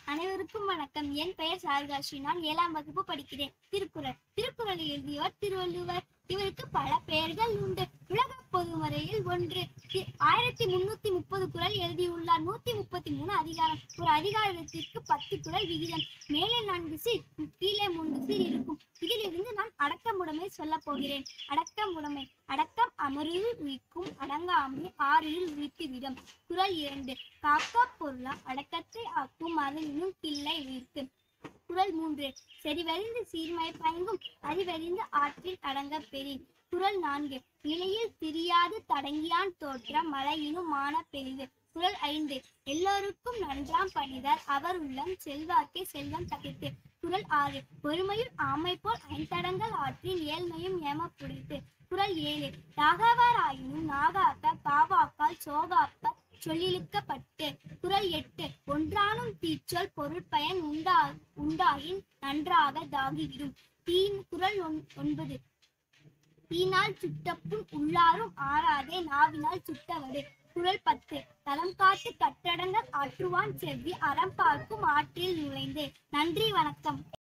அனைவருக்கும் வணக்கம் என் பெயர் சாரதாஸ்ரீ நான் ஏழாம் வகுப்பு படிக்கிறேன் திருக்குறள் திருக்குறளை எழுதியவர் திருவள்ளுவர் இவருக்கு பல பெயர்கள் உண்டு உலக பொதுமறையில் ஒன்று தி- ஆயிரத்தி முன்னூத்தி முப்பது குறள் எழுதியுள்ளார் நூத்தி முப்பத்தி மூணு அதிகாரம் ஒரு அதிகாரத்திற்கு பத்து குறள் விகிதம் மேலே நான்கு சீர் கீழே மூன்று சீர் இருக்கும் இதிலிருந்து நான் அடக்கமுடைமை சொல்ல போகிறேன் அடக்கமுடைமை அடக்கம் அமரில் உயிக்கும் அடங்காமை ஆறில் உயித்து விடும் குறள் இரண்டு காக்கா பொருளா அடக்கத்தை ஆக்கும் அதனினும் கிள்ளை உயிர்க்கு குறள் மூன்று செறிவறிந்து சீர்மை பயங்கும் அறிவறிந்து ஆற்றில் அடங்க பெறின் குறள் நான்கு நிலையில் திரியாது தடங்கியான் தோற்றம் மலையினும் மான பெரிது குறள் ஐந்து எல்லோருக்கும் நன்றாம் பணிதல் அவர் உள்ளம் செல்வாக்கே செல்வம் தகைத்து குறள் ஆறு பொறுமையும் ஆமை போல் ஐந்தடங்கள் ஆற்றின் ஏழ்மையும் ஏம புடித்து குறள் ஏழு யாகவராயினும் நாகாக்க காவாக்கால் சோகாப்ப சொல்லிழுக்கப்பட்டு குறள் எட்டு ஒன்றானும் தீச்சொல் பொருட்பயன் உண்டா உண்டாயின் நன்றாக தாகிவிடும் தீன் குறள் ஒன்- ஒன்பது தீனால் சுட்டப்பும் உள்ளாரும் ஆறாதே நாவினால் சுட்டவடு குறள் பத்து தலம் காத்து கட்டடங்கள் ஆற்றுவான் செவ்வி அறம் பார்க்கும் ஆற்றில் நுழைந்து நன்றி வணக்கம்